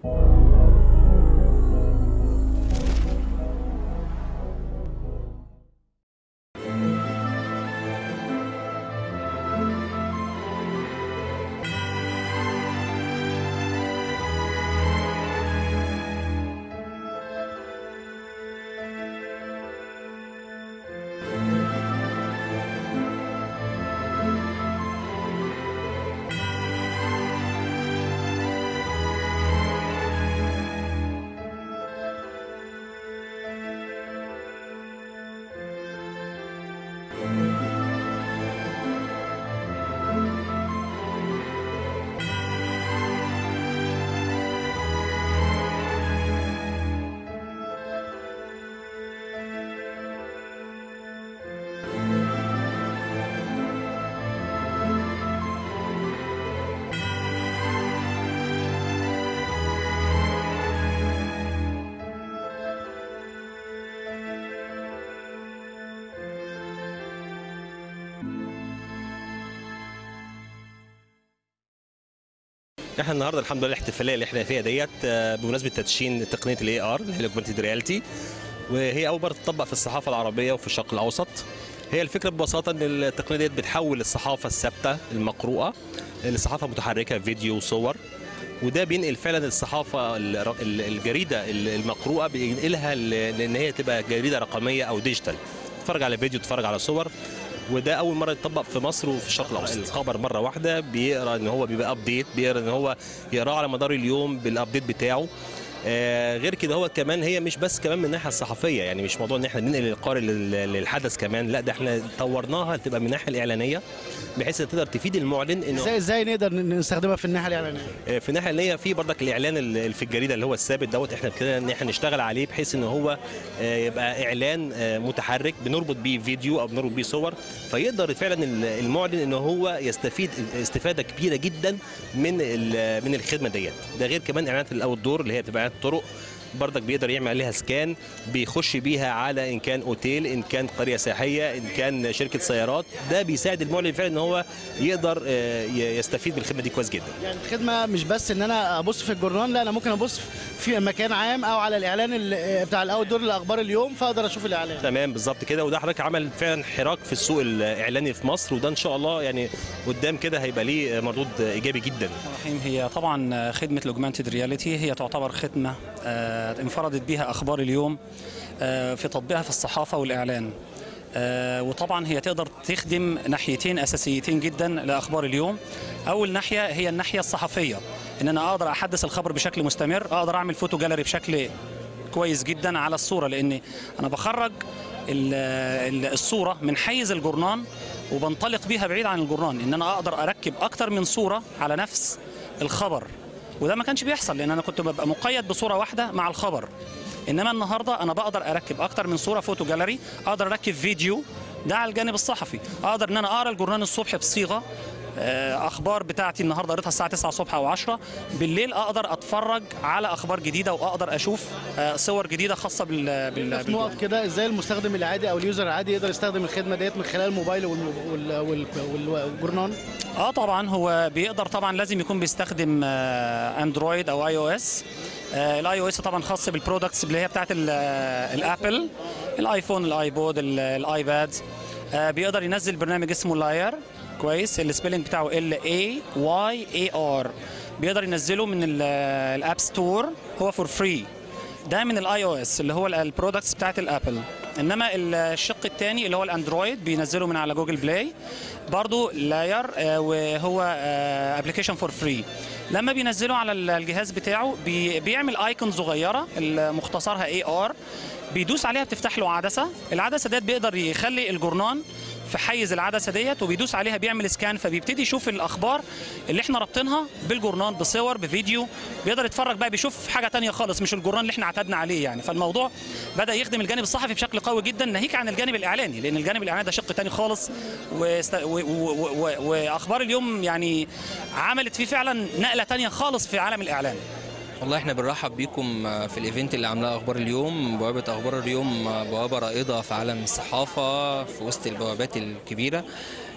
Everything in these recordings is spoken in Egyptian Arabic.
احنا النهارده الحمد لله الاحتفاليه اللي احنا فيها ديت آه، بمناسبه تدشين تقنيه الاي ار اللي هي الاوجمانتد رياليتي وهي اول مره تطبق في الصحافه العربيه وفي الشرق الاوسط هي الفكره ببساطه ان التقنيه ديت بتحول الصحافه الثابته المقروءه لصحافه متحركه فيديو وصور وده بينقل فعلا الصحافه ال- ال- الجريده المقروءه بينقلها ل- لان هي تبقى جريده رقميه او ديجيتال تتفرج على فيديو تتفرج على صور وده اول مره يتطبق في مصر وفي الشرق الاوسط الخبر مره واحده بيقرا ان هو بيبقى ابديت بيقرا ان هو يقراه على مدار اليوم بالابديت بتاعه آه غير كده هو كمان هي مش بس كمان من الناحيه الصحفيه يعني مش موضوع ان احنا ننقل القارئ لل- للحدث كمان لا ده احنا طورناها تبقى من الناحيه الاعلانيه بحيث تقدر تفيد المعلن انه ازاي ازاي نقدر ن- نستخدمها في الناحيه الاعلانيه آه، في الناحيه اللي هي في برضك الاعلان اللي في الجريده اللي هو الثابت دوت احنا كده ان احنا نشتغل عليه بحيث ان هو آه، يبقى اعلان آه، متحرك بنربط بيه فيديو او بنربط بيه صور فيقدر فعلا ال- المعلن ان هو يستفيد استفاده كبيره جدا من ال- من الخدمه ديت ده غير كمان اعلانات الاوت دور اللي هي تبقى اعلانات طرق برضك بيقدر يعمل عليها سكان بيخش بيها على ان كان اوتيل ان كان قريه سياحيه ان كان شركه سيارات ده بيساعد المعلن فعلا ان هو يقدر آه، ي- يستفيد بالخدمه دي كويس جدا يعني الخدمه مش بس ان انا ابص في الجورنال لا انا ممكن ابص في مكان عام او على الاعلان ال- بتاع الاوت دور لاخبار اليوم فاقدر اشوف الاعلان تمام بالظبط كده وده حضرتك عمل فعلا حراك في السوق الاعلاني في مصر وده ان شاء الله يعني قدام كده هيبقى ليه مردود ايجابي جدا الرحيم هي طبعا خدمة الاوجمانتد رياليتي هي تعتبر خدمة آه، انفردت بها أخبار اليوم آه، في تطبيقها في الصحافة والإعلان آه، وطبعا هي تقدر تخدم ناحيتين أساسيتين جدا لأخبار اليوم أول ناحية هي الناحية الصحفية إن أنا أقدر أحدث الخبر بشكل مستمر أقدر أعمل فوتو جاليري بشكل كويس جدا على الصورة لأن أنا بخرج ال- ال- الصورة من حيز الجورنان وبنطلق بيها بعيد عن الجورنان ان انا اقدر اركب اكتر من صورة على نفس الخبر وده ما كانش بيحصل لان انا كنت ببقى مقيد بصورة واحدة مع الخبر انما النهارده انا بقدر اركب اكتر من صورة فوتو جاليري اقدر اركب فيديو ده على الجانب الصحفي اقدر ان انا اقرا الجورنان الصبح بصيغة آه، اخبار بتاعتي النهارده قريتها الساعه 9 الصبح او 10 بالليل اقدر اتفرج على اخبار جديده واقدر اشوف آه، صور جديده خاصه بال بال في نقط كده ازاي المستخدم العادي او اليوزر العادي يقدر يستخدم الخدمه ديت من خلال الموبايل وال- وال- وال- وال- والجورنان اه طبعا هو بيقدر طبعا لازم يكون بيستخدم آه، اندرويد او اي او اس الاي او اس طبعا خاص بالبرودكتس اللي هي بتاعت ال- آه، الابل الايفون الايبود ال- الايباد آه، بيقدر ينزل برنامج اسمه لاير كويس السبيلنج بتاعه ال اي واي اي ار بيقدر ينزله من ال- آه، الاب ستور هو فور فري ده من الاي او اس اللي هو البرودكتس بتاعت الابل انما الشق الثاني اللي هو الاندرويد بينزله من على جوجل بلاي برضو لاير آه، وهو ابلكيشن فور فري لما بينزله على الجهاز بتاعه بي- بيعمل ايكون صغيره مختصرها اي ار بيدوس عليها بتفتح له عدسه العدسه ديت بيقدر يخلي الجورنان في حيز العدسه ديت وبيدوس عليها بيعمل سكان فبيبتدي يشوف الاخبار اللي احنا رابطينها بالجورنان بصور بفيديو بيقدر يتفرج بقى بيشوف حاجه تانية خالص مش الجورنان اللي احنا اعتدنا عليه يعني فالموضوع بدا يخدم الجانب الصحفي بشكل قوي جدا ناهيك عن الجانب الاعلاني لان الجانب الاعلاني ده شق تاني خالص وست... و... و... و... واخبار اليوم يعني عملت فيه فعلا نقله تانية خالص في عالم الاعلان والله احنا بنرحب بيكم في الايفنت اللي عاملاه اخبار اليوم بوابه اخبار اليوم بوابه رائده في عالم الصحافه في وسط البوابات الكبيره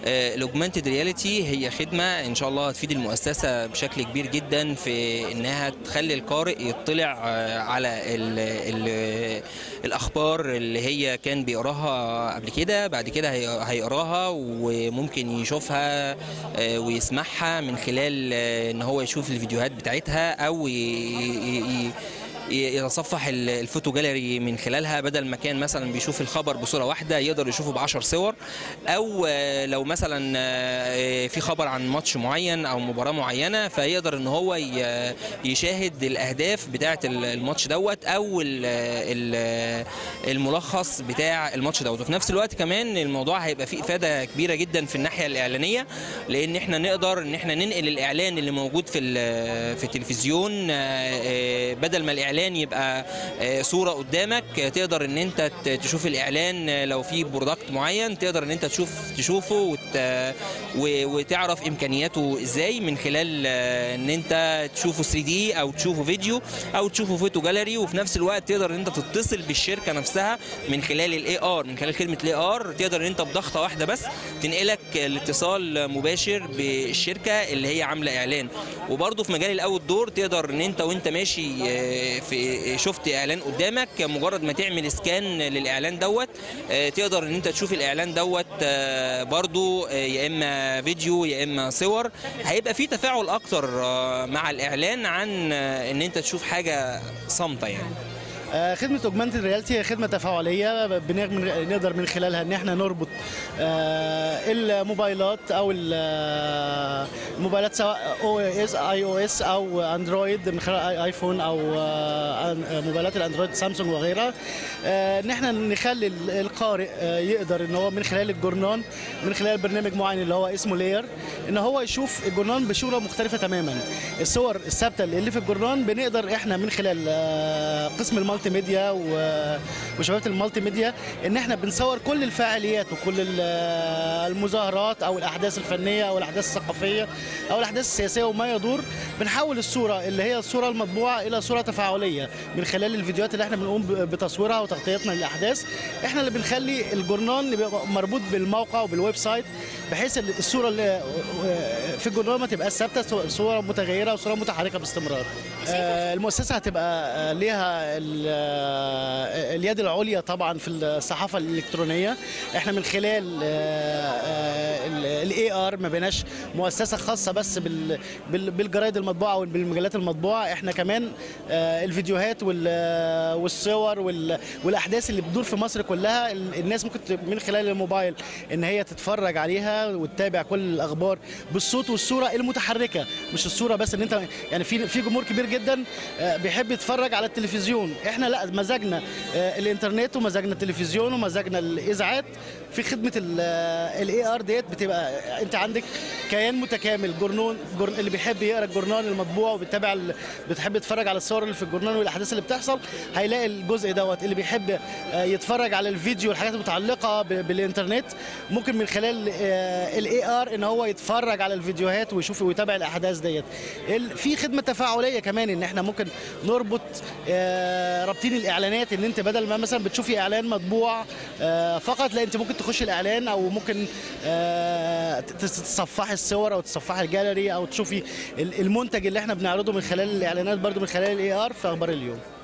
الاوجمانتد رياليتي هي خدمه ان شاء الله هتفيد المؤسسه بشكل كبير جدا في انها تخلي القارئ يطلع آه، على ال ال الاخبار اللي هي كان بيقراها قبل كده بعد كده هي- هيقراها وممكن يشوفها آه، ويسمعها من خلال آه، ان هو يشوف الفيديوهات بتاعتها او ي- ي- ي- يتصفح ال- الفوتو جاليري من خلالها بدل ما كان مثلا بيشوف الخبر بصوره واحده يقدر يشوفه بعشر صور او آه، لو مثلا آه، في خبر عن ماتش معين او مباراه معينه فيقدر ان هو ي- يشاهد الاهداف بتاعه ال- الماتش دوت او ال- ال- الملخص بتاع الماتش دوت وفي نفس الوقت كمان الموضوع هيبقى فيه افاده كبيره جدا في الناحيه الاعلانيه لان احنا نقدر ان احنا ننقل الاعلان اللي موجود في ال- في التلفزيون آه، آه، بدل ما الاعلان يبقى آه، صوره قدامك آه، تقدر ان انت ت- تشوف الاعلان آه، لو في برودكت معين تقدر ان انت تشوف تشوفه وت و- وتعرف امكانياته ازاي من خلال آه، ان انت تشوفه 3 دي او تشوفه فيديو او تشوفه فوتو جاليري وفي نفس الوقت تقدر ان انت تتصل بالشركه نفسها من خلال الاي ار من خلال خدمه الاي ار تقدر ان انت بضغطه واحده بس تنقلك الاتصال مباشر بالشركه اللي هي عامله اعلان وبرضه في مجال الاوت دور تقدر ان انت وانت ماشي آه، في شفت اعلان قدامك مجرد ما تعمل سكان للاعلان دوت آه، تقدر ان انت تشوف الاعلان دوت آه، برضه آه، يا اما فيديو يا اما صور هيبقى في تفاعل اكتر آه، مع الاعلان عن آه، ان انت تشوف حاجه صامته يعني آه، خدمة اوجمانتد رياليتي هي خدمة تفاعلية بنقدر نقدر من خلالها ان احنا نربط آه، الموبايلات او ال- آه، الموبايلات سواء او اس اي او اس او اندرويد من خلال آي- ايفون او آه، أن- آه، موبايلات الاندرويد سامسونج وغيرها آه، ان احنا نخلي ال- القارئ آه، يقدر ان هو من خلال الجورنان من خلال برنامج معين اللي هو اسمه لاير ان هو يشوف الجورنان بصوره مختلفه تماما الصور الثابته اللي في الجورنان بنقدر احنا من خلال آه، قسم المالتي ميديا و- وشبكه المالتي ميديا ان احنا بنصور كل الفعاليات وكل ال- المظاهرات او الاحداث الفنيه او الاحداث الثقافيه او الاحداث السياسيه وما يدور بنحول الصوره اللي هي الصوره المطبوعه الى صوره تفاعليه من خلال الفيديوهات اللي احنا بنقوم ب- بتصويرها وتغطيتنا للاحداث احنا اللي بنخلي الجورنال يبقى مربوط بالموقع وبالويب سايت بحيث ال- الصوره اللي في الجورنال ما تبقاش ثابته صوره متغيره وصوره متحركه باستمرار آه، المؤسسه هتبقى آه، ليها ال- آه، اليد العليا طبعا في الصحافه الالكترونيه احنا من خلال الاي ار ما بيناش مؤسسه خاصه بس بال- بال- بالجرايد المطبوعه وبالمجلات المطبوعه احنا كمان آه، الفيديوهات وال- والصور وال- والاحداث اللي بتدور في مصر كلها ال- الناس ممكن ت- من خلال الموبايل ان هي تتفرج عليها وتتابع كل الاخبار بالصوت والصوره المتحركه مش الصوره بس ان انت يعني في في جمهور كبير جدا آه، بيحب يتفرج على التلفزيون احنا لا مزجنا آه، الانترنت ومزجنا التلفزيون ومزجنا الاذاعات في خدمه الاي ار ديت بتبقى انت عندك كيان متكامل جورنون جورن اللي بيحب يقرا الجورنال المطبوع وبيتابع ال- بتحب يتفرج على الصور اللي في الجورنال والاحداث اللي بتحصل هيلاقي الجزء دوت اللي بيحب آه، يتفرج على الفيديو والحاجات المتعلقه ب- بالانترنت ممكن من خلال الاي ار ان هو يتفرج على الفيديوهات ويشوف ويتابع الاحداث ديت ال- في خدمه تفاعليه كمان ان احنا ممكن نربط آه، رابطين الاعلانات ان انت بدل ما مثلا بتشوفي اعلان مطبوع آه، فقط لا انت ممكن تخش الاعلان او ممكن آه، تتصفحي الصور او تصفحي الجاليري او تشوفي ال- المنتج اللي احنا بنعرضه من خلال الاعلانات برضو من خلال الاي ار في اخبار اليوم